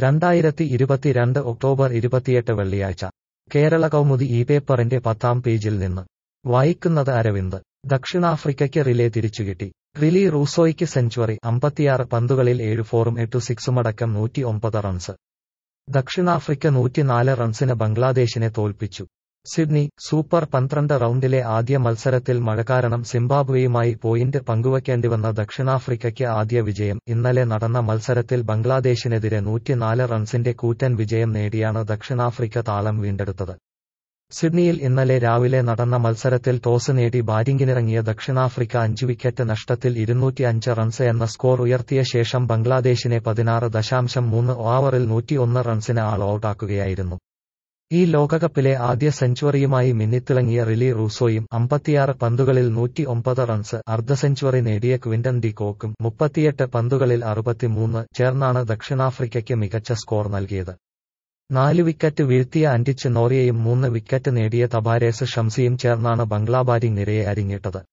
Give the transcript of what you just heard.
രണ്ടായിരത്തി ഇരുപത്തിരണ്ട് ഒക്ടോബർ ഇരുപത്തിയെട്ട് വെള്ളിയാഴ്ച കേരള കൗമുദി ഈ പേപ്പറിന്റെ പത്താം പേജിൽ നിന്ന് വായിക്കുന്നത് അരവിന്ദ് ദക്ഷിണാഫ്രിക്കയ്ക്ക് റിലേ തിരിച്ചുകിട്ടി റിലി റൂസോയ്ക്ക് സെഞ്ചുറി അമ്പത്തിയാറ് പന്തുകളിൽ ഏഴ് ഫോറും എട്ടു സിക്സുമടക്കം നൂറ്റി ഒമ്പത് റൺസ് ദക്ഷിണാഫ്രിക്ക നൂറ്റിനാല് റൺസിന് ബംഗ്ലാദേശിനെ തോൽപ്പിച്ചു സിഡ്നി സൂപ്പർ പന്ത്രണ്ട് റൗണ്ടിലെ ആദ്യ മത്സരത്തിൽ മഴ കാരണം സിംബാബ്വേയുമായി പോയിന്റ് പങ്കുവയ്ക്കേണ്ടിവന്ന ദക്ഷിണാഫ്രിക്കയ്ക്ക് ആദ്യ വിജയം ഇന്നലെ നടന്ന മത്സരത്തിൽ ബംഗ്ലാദേശിനെതിരെ നൂറ്റിനാല് റൺസിന്റെ കൂറ്റൻ വിജയം നേടിയാണ് ദക്ഷിണാഫ്രിക്ക താളം വീണ്ടെടുത്തത് സിഡ്നിയിൽ ഇന്നലെ രാവിലെ നടന്ന മത്സരത്തിൽ ടോസ് നേടി ബാറ്റിംഗിനിറങ്ങിയ ദക്ഷിണാഫ്രിക്ക അഞ്ചു വിക്കറ്റ് നഷ്ടത്തിൽ ഇരുന്നൂറ്റി അഞ്ച് റൺസ് എന്ന സ്കോർ ഉയർത്തിയ ശേഷം ബംഗ്ലാദേശിനെ പതിനാറ് ദശാംശം മൂന്ന് ഓവറിൽ നൂറ്റിയൊന്ന് റൺസിന് ആൾ ഔട്ടാക്കുകയായിരുന്നു ഈ ലോകകപ്പിലെ ആദ്യ സെഞ്ചുറിയുമായി മിന്നിത്തിളങ്ങിയ റിലി റൂസോയും അമ്പത്തിയാറ് പന്തുകളിൽ നൂറ്റി ഒമ്പത് റൺസ് അർദ്ധ സെഞ്ചുറി നേടിയ ക്വിന്റൻ ഡി കോക്കും മുപ്പത്തിയെട്ട് പന്തുകളിൽ അറുപത്തിമൂന്ന് ചേർന്നാണ് ദക്ഷിണാഫ്രിക്കയ്ക്ക് മികച്ച സ്കോർ നൽകിയത് നാല് വിക്കറ്റ് വീഴ്ത്തിയ അന്റിച്ച് നോറിയയും മൂന്ന് വിക്കറ്റ് നേടിയ തബാരേസ് ഷംസിയും ചേർന്നാണ് ബംഗ്ലാ ബാറ്റിംഗ് നിരയെ അരിങ്ങിട്ടത്